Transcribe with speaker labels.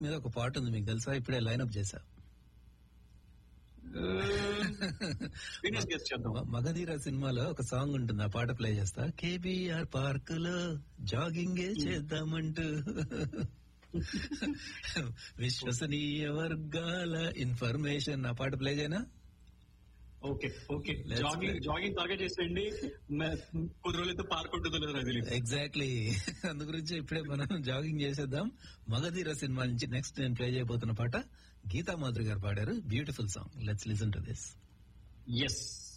Speaker 1: మీద ఒక పాట ఉంది మీకు తెలుసా ఇప్పుడే లైన్అప్ చేశా
Speaker 2: ఫినిష్ గెస్ట్ చేద్దాం
Speaker 1: మ- మగధీర సినిమాలో ఒక సాంగ్ ఉంటుంది ఆ పాట ప్లే చేస్తా కేబీఆర్ పార్క్ లో జాగింగే చేద్దామంటూ విశ్వసనీయ వర్గాల ఇన్ఫర్మేషన్ ఆ పాట ప్లే చేయనా
Speaker 2: okay okay
Speaker 1: Let's
Speaker 2: jogging
Speaker 1: play.
Speaker 2: Jogging త్వరగా చేసేయండి మ- కొద్ది రోజులైతే పార్క్ ఉంటుందో లేదో నాకు తెలియదు
Speaker 1: ఎగ్జాక్ట్లీ అందు గురించి ఇప్పుడే మనం జాగింగ్ చేసేద్దాం మగధీర సినిమా నుంచి నెక్స్ట్ నేను ప్లే చేయబోతున్న పాట గీతా మాధురి గారు పాడారు beautiful song let's listen to this
Speaker 2: yes